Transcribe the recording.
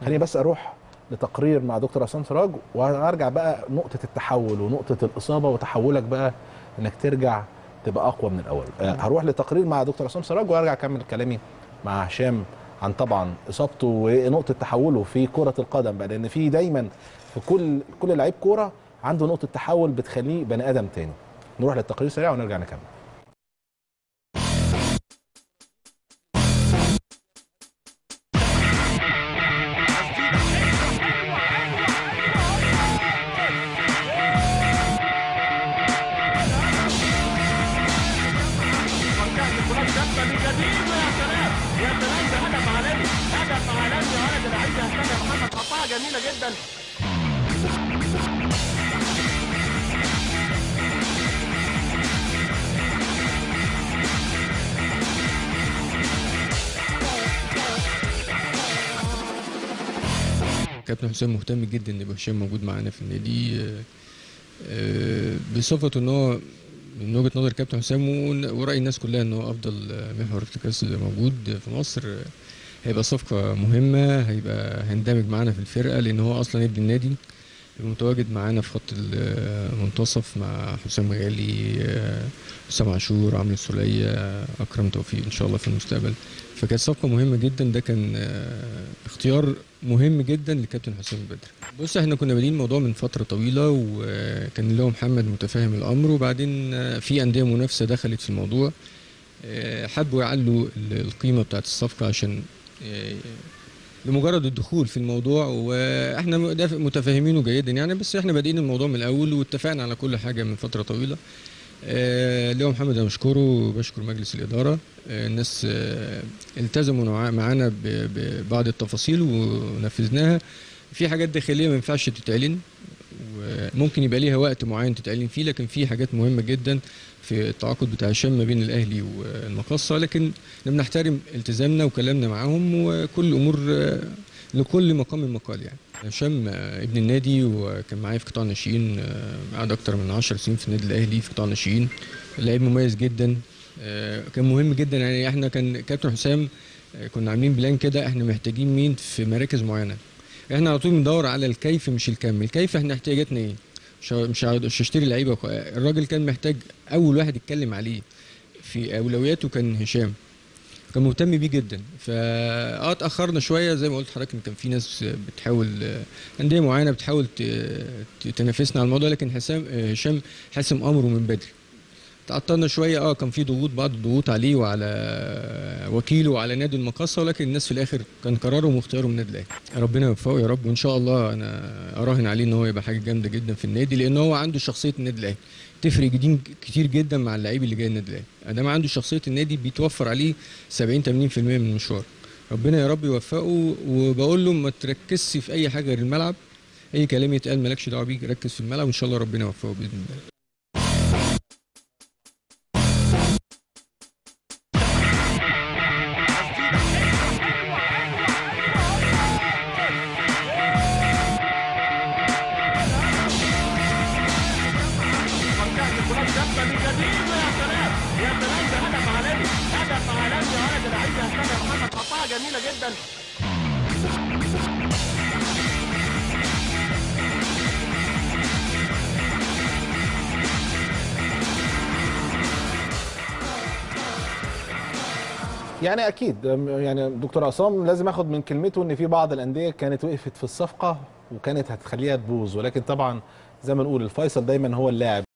خليني بس اروح لتقرير مع دكتور عصام سراج وهرجع بقى نقطه التحول ونقطه الاصابه وتحولك بقى انك ترجع تبقى اقوى من الاول آه، هروح لتقرير مع دكتور عصام سراج وارجع اكمل كلامي مع هشام عن طبعا اصابته ونقطه تحوله في كره القدم بقى لان في دايما في كل كل لعيب كوره عنده نقطه تحول بتخليه بني ادم تاني نروح للتقرير سريع ونرجع نكمل جميله جدا كابتن حسام مهتم جدا ان يبقى هشام موجود معانا في النادي آه، آه، بصفته ان هو من وجهه نظر كابتن حسام ون- وراي الناس كلها ان هو افضل آه، محور ارتكاز موجود في مصر آه، هيبقى صفقه مهمه هيبقى هيندمج معانا في الفرقه لان هو اصلا ابن النادي يبقى متواجد معانا في خط المنتصف مع حسام غالي آه، حسام عاشور عمرو السولية آه، اكرم توفيق ان شاء الله في المستقبل فكانت صفقه مهمه جدا ده كان آه، اختيار مهم جدا لكابتن حسام بدر بص احنا كنا بادئين الموضوع من فتره طويله وكان اللي هو محمد متفاهم الامر وبعدين آه، في انديه منافسه دخلت في الموضوع آه، حبوا يعلوا ال- القيمه بتاعت الصفقه عشان آه، لمجرد الدخول في الموضوع واحنا م- ده متفاهمينه جيدا يعني بس احنا بادئين الموضوع من الاول واتفقنا على كل حاجه من فتره طويله آه، اللي هو محمد انا بشكره وبشكر مجلس الاداره آه، الناس آه، التزموا نوع- معانا ب- ببعض التفاصيل ونفذناها في حاجات داخليه ما ينفعش تتعلن وممكن يبقى ليها وقت معين تتعلن فيه لكن في حاجات مهمه جدا في التعاقد بتاع هشام ما بين الاهلي والمقصه لكن احنا بنحترم التزامنا وكلامنا معاهم وكل الامور آه، لكل مقام مقال يعني هشام آه، ابن النادي وكان معايا في قطاع الناشئين آه، قعد اكتر من 10 سنين في النادي الاهلي في قطاع الناشئين لعيب مميز جدا آه، كان مهم جدا يعني احنا كان كابتن حسام آه، كنا عاملين بلان كده احنا محتاجين مين في مراكز معينه احنا على طول بندور على الكيف مش الكم الكيف احنا احتياجاتنا ايه مش ه- مش ه- مش هشتري لعيبه وخ- الراجل كان محتاج اول واحد يتكلم عليه في اولوياته كان هشام كان مهتم بيه جدا فا اه اتاخرنا شويه زي ما قلت لحضرتك ان كان في ناس بتحاول آه، انديه معينه بتحاول ت- ت- تنافسنا على الموضوع لكن حسام آه، هشام حاسم امره من بدري تعطلنا شويه اه كان في ضغوط بعض الضغوط عليه وعلى وكيله وعلى نادي المقاصه ولكن الناس في الاخر كان قرارهم واختيارهم النادي الاهلي ربنا يوفقه يا رب وان شاء الله انا اراهن عليه ان هو يبقى حاجه جامده جدا في النادي لان هو عنده شخصيه النادي الاهلي تفرق جديد كتير جدا مع اللعيب اللي جاي النادي الاهلي ادام عنده شخصيه النادي بيتوفر عليه 70 80% من المشوار ربنا يا رب يوفقه وبقول له ما تركزش في اي حاجه غير الملعب اي كلام يتقال مالكش دعوه بيه ركز في الملعب وان شاء الله ربنا يوفقه باذن الله رجعت الكرات جامده من جديد يا سلام يا سلام ده هدف عالمي هدف عالمي يا ولد اللعيب يا سلام يا محمد حطها جميله جدا يعني اكيد يعني دكتور عصام لازم اخد من كلمته ان في بعض الانديه كانت وقفت في الصفقه وكانت هتخليها تبوظ ولكن طبعا زي ما نقول الفيصل دايما هو اللاعب